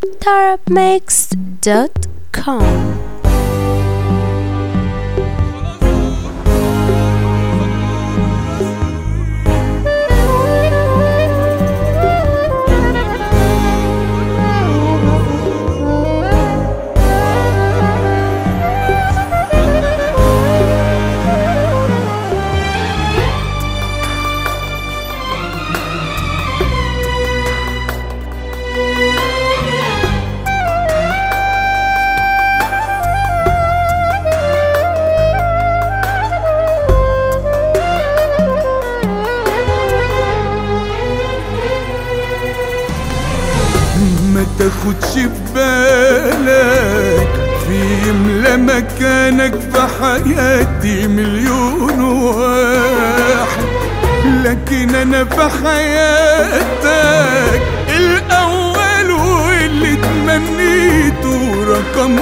tarabmixed.com ما تاخدش بالك في يملى مكانك في حياتي مليون واحد لكن انا في حياتك الاول واللي تمنيته رقم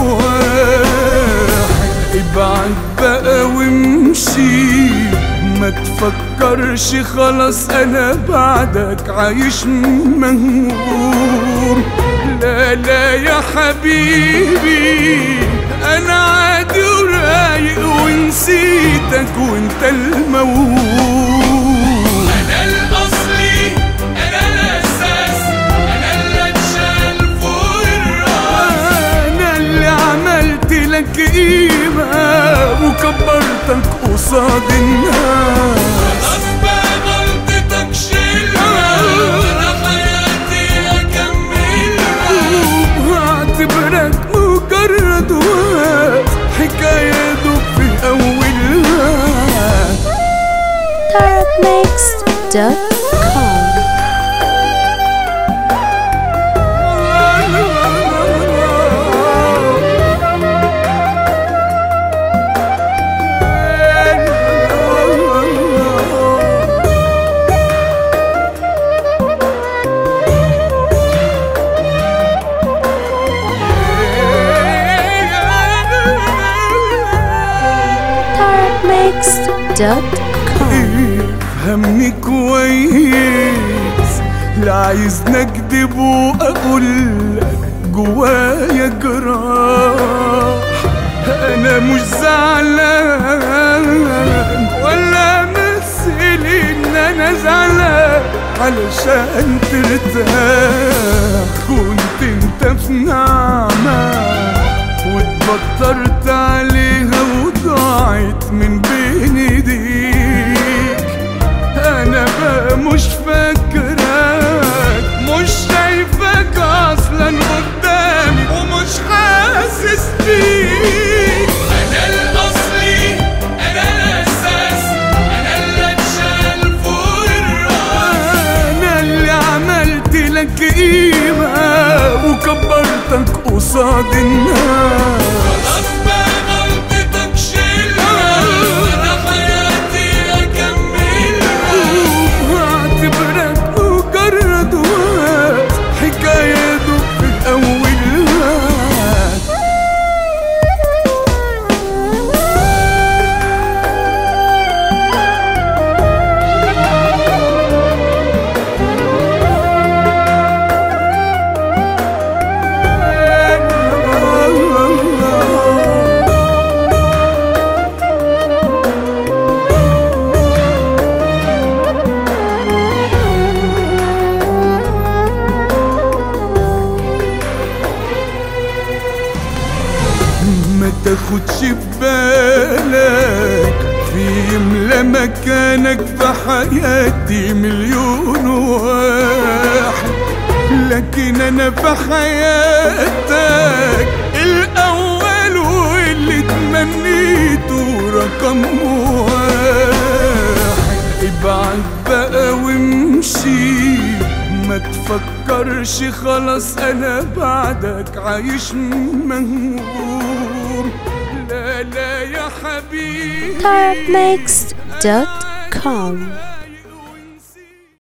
واحد ابعد بقى وامشي ما تفكرش خلاص انا بعدك عايش مهموم لا لا يا حبيبي انا عادي ورايق ونسيتك وانت الموهوم انا الاصلي انا الاساس انا اللي اتشال فوق الراس انا اللي عملت لك قيمة وكبرتك قصاد الناس خلاص بقى غلطتك شيلها انا حياتي اكملها واعتبرك مجرد وقت حكاية دوب في أولها tarabmixed.com tarabmixed.com افهمني كويس لا عايزني اكدب واقول لك جوايا جراح انا مش زعلان ولا مثل ان انا زعلان علشان ترتاح كنت انت في نعمه واتبطرت عليها وضاعت من بين ايديك انا بقى مش فاكرك مش شايفك اصلا قدامي ومش حاسس بيك انا الاصلي انا الاساس انا اللي اتشال فوق الراس انا اللي عملت لك قيمة وكبرتك قصاد الناس خلاص بقى غلطتك شيلها انا حياتي اكملها واعتبرك مجرد وقت حكاية دوب في أولها ما تاخدش بالك في يملى مكانك في حياتي مليون واحد لكن انا في حياتك الاول واللي تمنيته رقم واحد ابعد بقى وامشي ما تفكرش خلاص انا بعدك عايش مهموم لا لا يا حبيبي tarabmixed.com